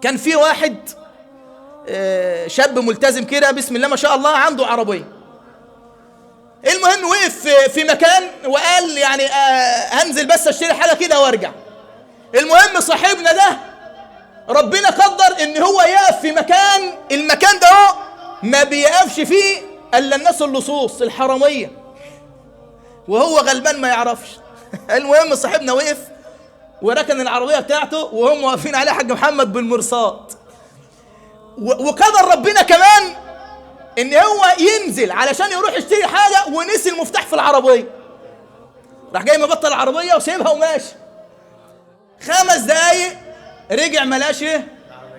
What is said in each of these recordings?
كان في واحد آه، شاب ملتزم كده بسم الله ما شاء الله عنده عربيه المهم وقف في- في مكان وقال يعني آه، هنزل بس اشتري حاجه كده وارجع المهم صاحبنا ده ربنا قدر ان هو يقف في مكان المكان ده هو ما بيقفش فيه الا الناس اللصوص الحراميه وهو غلبان ما يعرفش المهم صاحبنا وقف وركن العربيه بتاعته وهم واقفين عليها حاج محمد بالمرصاد و- وقدر ربنا كمان ان هو ينزل علشان يروح يشتري حاجه ونسي المفتاح في العربيه راح جاي مبطل العربيه وسيبها وماشي خمس دقايق رجع ملاش ايه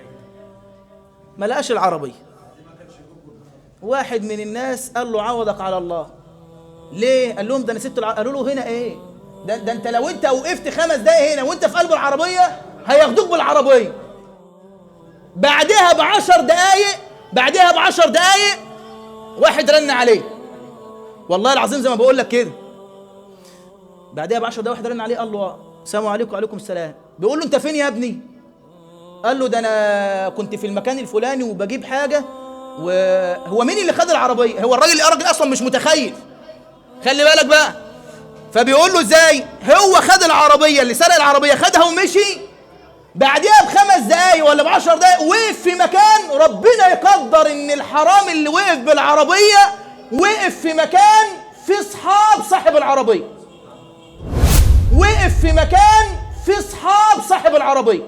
ملاش العربيه واحد من الناس قال له عوضك على الله ليه قال لهم ده انا سبت الع... قالوا له هنا ايه ده, ده انت لو انت وقفت خمس دقايق هنا وانت في قلب العربيه هياخدوك بالعربيه بعدها بعشر دقايق بعدها بعشر دقايق واحد رن عليه والله العظيم زي ما بقول لك كده بعدها بعشر دقايق واحد رن عليه قال له السلام عليكم وعليكم السلام بيقول له انت فين يا ابني قال له ده انا كنت في المكان الفلاني وبجيب حاجه وهو مين اللي خد العربيه هو الراجل الراجل اصلا مش متخيل خلي بالك بقى فبيقول له ازاي هو خد العربيه اللي سرق العربيه خدها ومشي بعدها بخمس دقايق ولا بعشر دقايق وقف في مكان ربنا يقدر ان الحرام اللي وقف بالعربيه وقف في مكان في اصحاب صاحب العربيه وقف في مكان في اصحاب صاحب العربيه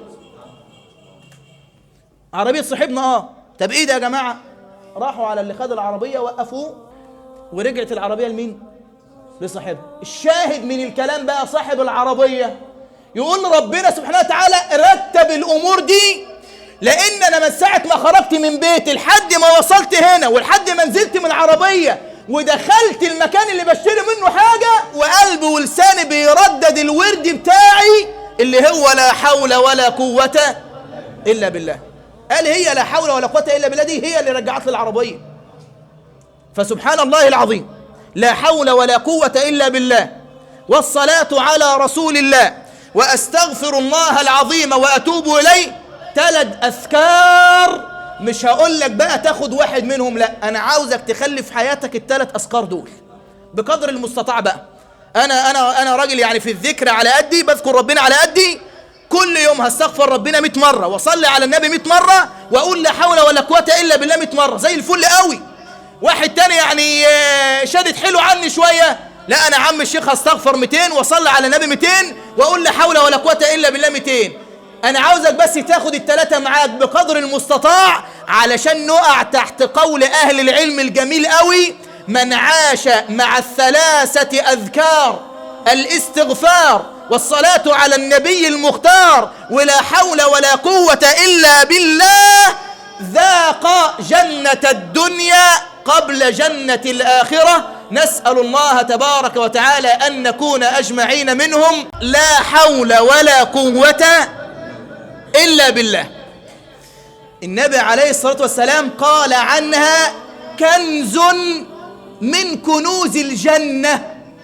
عربيه صاحبنا اه طب ايه ده يا جماعه راحوا على اللي خد العربيه وقفوه ورجعت العربيه لمين لصاحبها الشاهد من الكلام بقى صاحب العربيه يقول ربنا سبحانه وتعالى رتب الامور دي لان انا من ساعه ما خرجت من بيتي لحد ما وصلت هنا ولحد ما نزلت من العربيه ودخلت المكان اللي بشتري منه حاجه وقلبي ولساني بيردد الورد بتاعي اللي هو لا حول ولا قوه الا بالله قال هي لا حول ولا قوه الا بالله دي هي اللي رجعت لي العربيه فسبحان الله العظيم لا حول ولا قوة إلا بالله والصلاة على رسول الله وأستغفر الله العظيم وأتوب إليه تلد أذكار مش هقول لك بقى تاخد واحد منهم لا أنا عاوزك تخلي في حياتك الثلاث أذكار دول بقدر المستطاع بقى أنا أنا أنا راجل يعني في الذكر على قدي بذكر ربنا على قدي كل يوم هستغفر ربنا 100 مرة وأصلي على النبي 100 مرة وأقول لا حول ولا قوة إلا بالله 100 مرة زي الفل قوي واحد تاني يعني آه، شادد حلو عني شويه لا انا عم الشيخ هستغفر 200 واصلي على النبي 200 واقول لا حول ولا قوه الا بالله 200 انا عاوزك بس تاخد الثلاثه معاك بقدر المستطاع علشان نقع تحت قول اهل العلم الجميل قوي من عاش مع الثلاثه اذكار الاستغفار والصلاه على النبي المختار ولا حول ولا قوه الا بالله ذاق جنة الدنيا قبل جنة الآخرة نسأل الله تبارك وتعالى أن نكون أجمعين منهم لا حول ولا قوة إلا بالله النبي عليه الصلاة والسلام قال عنها كنز من كنوز الجنة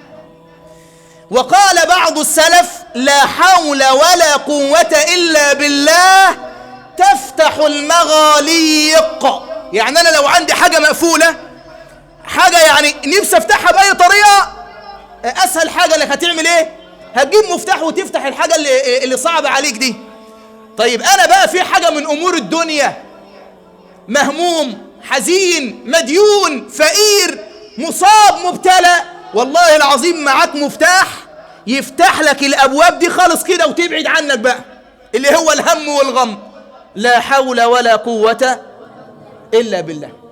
وقال بعض السلف لا حول ولا قوة إلا بالله تفتح المغاليق يعني أنا لو عندي حاجة مقفولة حاجة يعني نفسي أفتحها بأي طريقة أسهل حاجة إنك هتعمل إيه؟ هتجيب مفتاح وتفتح الحاجة اللي, اللي صعبة عليك دي طيب أنا بقى في حاجة من أمور الدنيا مهموم حزين مديون فقير مصاب مبتلى والله العظيم معاك مفتاح يفتح لك الابواب دي خالص كده وتبعد عنك بقى اللي هو الهم والغم لا حول ولا قوه الا بالله